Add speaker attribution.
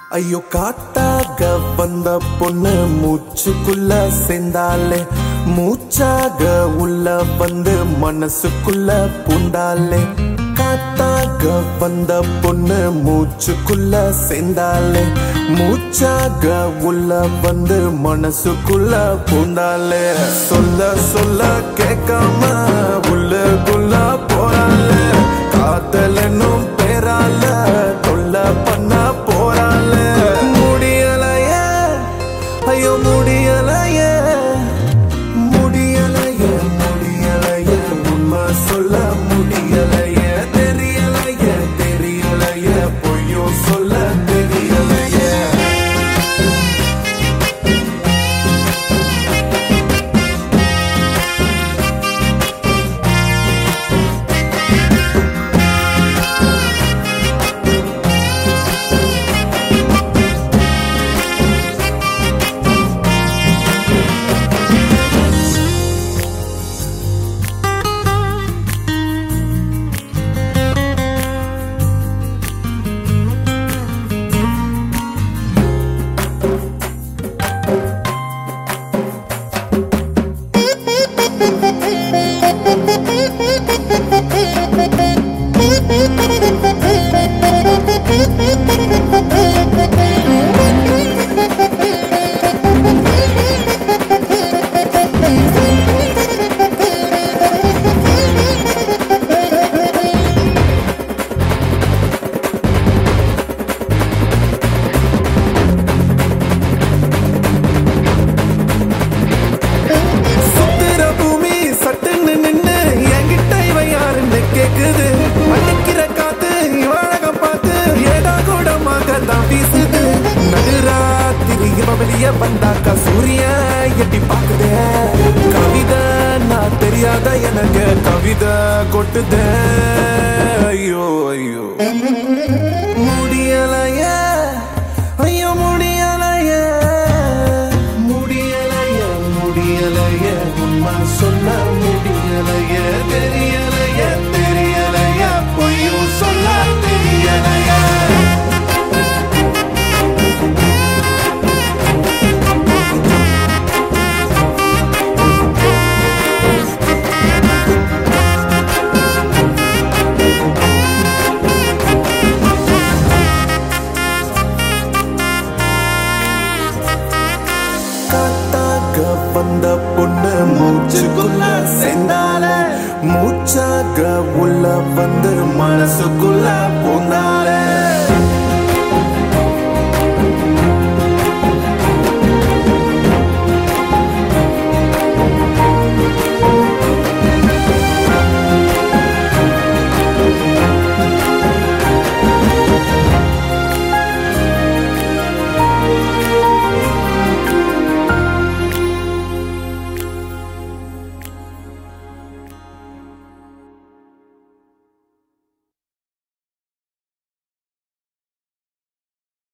Speaker 1: ஐயோ காத்தாக வந்த பொண்ணு மூச்சுக்குள்ள சேர்ந்தாலே மூச்சாக உள்ள வந்து மனசுக்குள்ள பூண்டாலே காத்தாக வந்த பொண்ணு மூச்சுக்குள்ள சேர்ந்தாலே மூச்சாக உள்ள வந்து மனசுக்குள்ள பூண்டாலே சொல்ல சொல்ல கேட்காம உள்ளுக்குள்ள போறாலே காதலனும் பேரால தொல்ல பண்ண போறால முடியலையே ஐயோ முடியலையே முடியலையே முடியலையே உண்மை சொல்ல முடியலையே தெரியலையே தெரியலையே பொய்யும் சொல்ல தெரியலையே சுத்துற பூமி சட்டுன்னு நின்னு என்கிட்ட இவன் யாருன்னு கேக்குது அடிக்கிற காத்து இவழகம் பார்த்து ஏடா கூடமாக தான் வீசுது நடுராத்திரி இவ வெளிய வந்தாக்கா சூரியன் எட்டி பாக்குதே கவிதை நான் தெரியாத எனக்கு கவிதை கொட்டுதே ஐயோ ஐயோ முடியலையே ஐயோ முடியலையே முடியலையே முடியலையே உண்மை சொல்ல முடியலையே தெரியலையே தெரியலையே பொய்யும் சொல்ல தெரியலையே காத்தாக வந்த பொண்ணு மூச்சுக்குள்ள சேர்ந்தால மூச்சாக உள்ள வந்து மனசுக்குள்ள